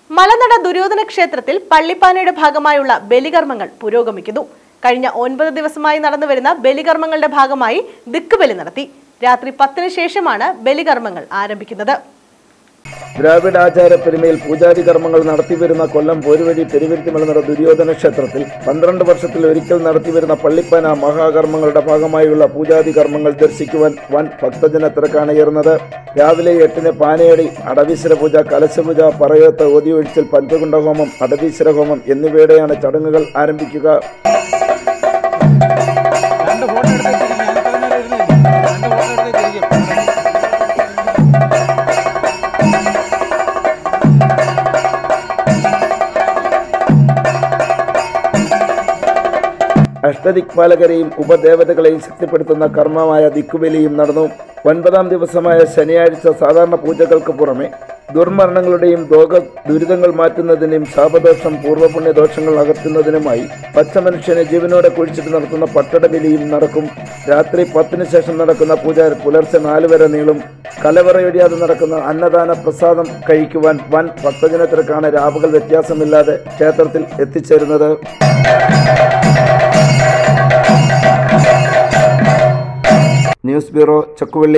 മലനട ദുര്യോധന ക്ഷേത്രത്തിൽ പള്ളിപ്പാനയുടെ ഭാഗമായുള്ള ബലികർമ്മങ്ങൾ പുരോഗമിക്കുന്നു കഴിഞ്ഞ ഒൻപത് ദിവസമായി നടന്നുവരുന്ന ബലികർമ്മങ്ങളുടെ ഭാഗമായി ദിക്കുബലി നടത്തി രാത്രി പത്തിന് ശേഷമാണ് ബലികർമ്മങ്ങൾ ആരംഭിക്കുന്നത് ദ്രാവിഡ ആചാര പെരുമയിൽ പൂജാതി കർമ്മങ്ങൾ നടത്തിവരുന്ന കൊല്ലം പോരുവഴി പെരുവിരുത്തിമലനട ദുര്യോധന ക്ഷേത്രത്തിൽ പന്ത്രണ്ട് വർഷത്തിൽ ഒരിക്കൽ നടത്തിവരുന്ന പള്ളിപ്പന മഹാകർമ്മങ്ങളുടെ ഭാഗമായുള്ള പൂജാതി കർമ്മങ്ങൾ ദർശിക്കുവാൻ വൻ ഭക്തജന തിരക്കാണ് ഏറുന്നത് രാവിലെ എട്ടിന് പാനയടി അടവീശ്വര പൂജ കലശപൂജ പറയത്ത് ഒതിയൊഴിച്ചൽ പഞ്ചകുണ്ഡ ഹോമം അടവീശ്വര ഹോമം എന്നിവയുടെയാണ് ചടങ്ങുകൾ ആരംഭിക്കുക രണ്ട് ഫോട്ടോ എടുത്ത് വെച്ചിരിക്കും ഞാൻ ഇത്ര നേരം ഇരുന്നില്ല രണ്ട് ഫോട്ടോ എടുത്ത് വെച്ചിരിക്കും അഷ്ടദിക്പാലകരെയും ഉപദേവതകളെയും ശക്തിപ്പെടുത്തുന്ന കർമ്മമായ ദിക്കുബലിയും നടന്നു ഒൻപതാം ദിവസമായ ശനിയാഴ്ച സാധാരണ പൂജകൾക്ക് പുറമെ ദുർമരണങ്ങളുടെയും ദോഗ ദുരിതങ്ങൾ മാറ്റുന്നതിനും ശാപദോഷം പൂർവ്വപുണ്യ ദോഷങ്ങൾ അകറ്റുന്നതിനുമായി പച്ചമനുഷ്യനെ ജീവനോടെ കുഴിച്ചിട്ട് നടത്തുന്ന പട്ടടബലിയും നടക്കും രാത്രി പത്തിന് ശേഷം നടക്കുന്ന പൂജ പുലർച്ചെ നാല് വരെ നീളും കലവറയൊഴിയാതെ നടക്കുന്ന അന്നദാന പ്രസാദം കഴിക്കുവാൻ വൻ ഭക്തജനത്തിരക്കാണ് രാവുകൾ വ്യത്യാസമില്ലാതെ ക്ഷേത്രത്തിൽ എത്തിച്ചേരുന്നത് ന്യൂസ് ബ്യൂറോ ചക്കുവള്ളി